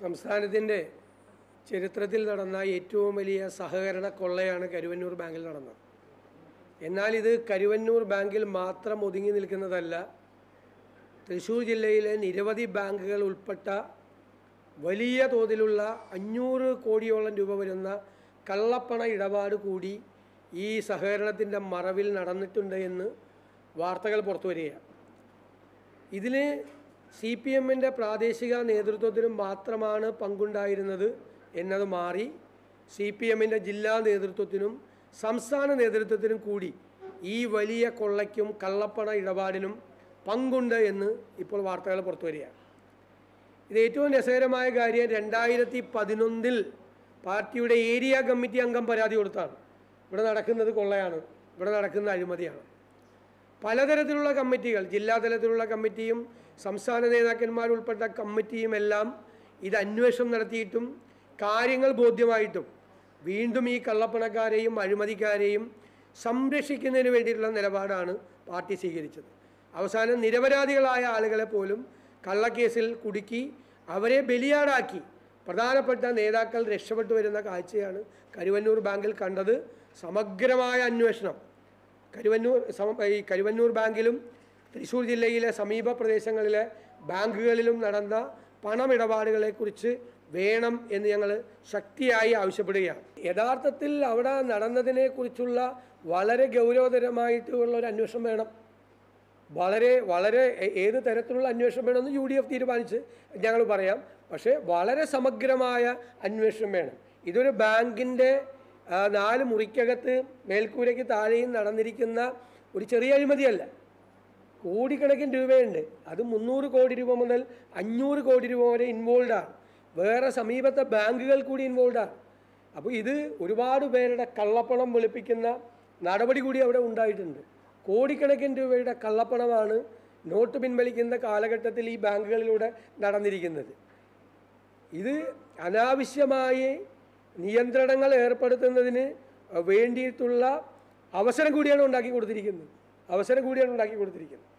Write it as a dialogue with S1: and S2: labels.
S1: സംസ്ഥാനത്തിൻ്റെ ചരിത്രത്തിൽ നടന്ന ഏറ്റവും വലിയ സഹകരണ കൊള്ളയാണ് കരുവന്നൂർ ബാങ്കിൽ നടന്നത് എന്നാൽ ഇത് കരുവന്നൂർ ബാങ്കിൽ മാത്രം ഒതുങ്ങി നിൽക്കുന്നതല്ല തൃശ്ശൂർ ജില്ലയിലെ നിരവധി ബാങ്കുകൾ ഉൾപ്പെട്ട വലിയ തോതിലുള്ള അഞ്ഞൂറ് കോടിയോളം രൂപ വരുന്ന കള്ളപ്പണ ഇടപാട് കൂടി ഈ സഹകരണത്തിൻ്റെ മറവിൽ നടന്നിട്ടുണ്ട് എന്ന് വാർത്തകൾ പുറത്തു വരികയാണ് ഇതിൽ സി പി എമ്മിൻ്റെ പ്രാദേശിക നേതൃത്വത്തിനും മാത്രമാണ് പങ്കുണ്ടായിരുന്നത് എന്നത് മാറി സി പി എമ്മിൻ്റെ ജില്ലാ നേതൃത്വത്തിനും സംസ്ഥാന നേതൃത്വത്തിനും കൂടി ഈ വലിയ കൊള്ളയ്ക്കും കള്ളപ്പണ ഇടപാടിനും പങ്കുണ്ട് എന്ന് ഇപ്പോൾ വാർത്തകൾ പുറത്തു വരികയാണ് ഇത് ഏറ്റവും രസകരമായ കാര്യം രണ്ടായിരത്തി പതിനൊന്നിൽ പാർട്ടിയുടെ ഏരിയ കമ്മിറ്റി അംഗം പരാതി കൊടുത്താണ് ഇവിടെ നടക്കുന്നത് കൊള്ളയാണ് ഇവിടെ നടക്കുന്ന അഴിമതിയാണ് പലതരത്തിലുള്ള കമ്മിറ്റികൾ ജില്ലാ തലത്തിലുള്ള കമ്മിറ്റിയും സംസ്ഥാന നേതാക്കന്മാർ ഉൾപ്പെട്ട കമ്മിറ്റിയും എല്ലാം ഇത് അന്വേഷണം നടത്തിയിട്ടും കാര്യങ്ങൾ ബോധ്യമായിട്ടും വീണ്ടും ഈ കള്ളപ്പണക്കാരെയും അഴിമതിക്കാരെയും സംരക്ഷിക്കുന്നതിന് വേണ്ടിയിട്ടുള്ള നിലപാടാണ് പാർട്ടി സ്വീകരിച്ചത് അവസാനം നിരപരാധികളായ ആളുകളെ പോലും കള്ളക്കേസിൽ കുടുക്കി അവരെ ബലിയാടാക്കി പ്രധാനപ്പെട്ട നേതാക്കൾ രക്ഷപ്പെട്ടു വരുന്ന കാഴ്ചയാണ് കരുവന്നൂർ ബാങ്കിൽ കണ്ടത് സമഗ്രമായ അന്വേഷണം കരുവന്നൂർ സമ ഈ കരുവന്നൂർ ബാങ്കിലും തൃശ്ശൂർ ജില്ലയിലെ സമീപ പ്രദേശങ്ങളിലെ ബാങ്കുകളിലും നടന്ന പണമിടപാടുകളെക്കുറിച്ച് വേണം എന്ന് ഞങ്ങൾ ശക്തിയായി ആവശ്യപ്പെടുകയാണ് യഥാർത്ഥത്തിൽ അവിടെ നടന്നതിനെക്കുറിച്ചുള്ള വളരെ ഗൗരവതരമായിട്ടുള്ള ഒരു അന്വേഷണം വേണം വളരെ വളരെ ഏ- ഏത് തരത്തിലുള്ള അന്വേഷണം വേണമെന്ന് യു ഡി എഫ് തീരുമാനിച്ച് ഞങ്ങൾ പറയാം പക്ഷേ വളരെ സമഗ്രമായ അന്വേഷണം വേണം ഇതൊരു ബാങ്കിൻ്റെ ആ, നാല് മുറിക്കകത്ത് മേൽക്കൂരയ്ക്ക് താഴെയും നടന്നിരിക്കുന്ന ഒരു ചെറിയ അഴിമതിയല്ല കോടിക്കണക്കിന് രൂപയുണ്ട് അത് മുന്നൂറ് കോടി രൂപ മുതൽ അഞ്ഞൂറ് കോടി രൂപ വരെ ഇൻവോൾവാണ് വേറെ സമീപത്തെ ബാങ്കുകൾ കൂടി ഇൻവോൾവാണ് അപ്പോൾ ഇത് ഒരുപാട് പേരുടെ കള്ളപ്പണം വെളുപ്പിക്കുന്ന നടപടി കൂടി അവിടെ ഉണ്ടായിട്ടുണ്ട് കോടിക്കണക്കിന് രൂപയുടെ കള്ളപ്പണമാണ് നോട്ട് പിൻവലിക്കുന്ന കാലഘട്ടത്തിൽ ഈ ബാങ്കുകളിലൂടെ നടന്നിരിക്കുന്നത് ഇത് അനാവശ്യമായി നിയന്ത്രണങ്ങൾ ഏർപ്പെടുത്തുന്നതിന് വേണ്ടിയിട്ടുള്ള അവസരം കൂടിയാണ് ഉണ്ടാക്കി കൊടുത്തിരിക്കുന്നത് അവസരം കൂടിയാണ് ഉണ്ടാക്കി കൊടുത്തിരിക്കുന്നത്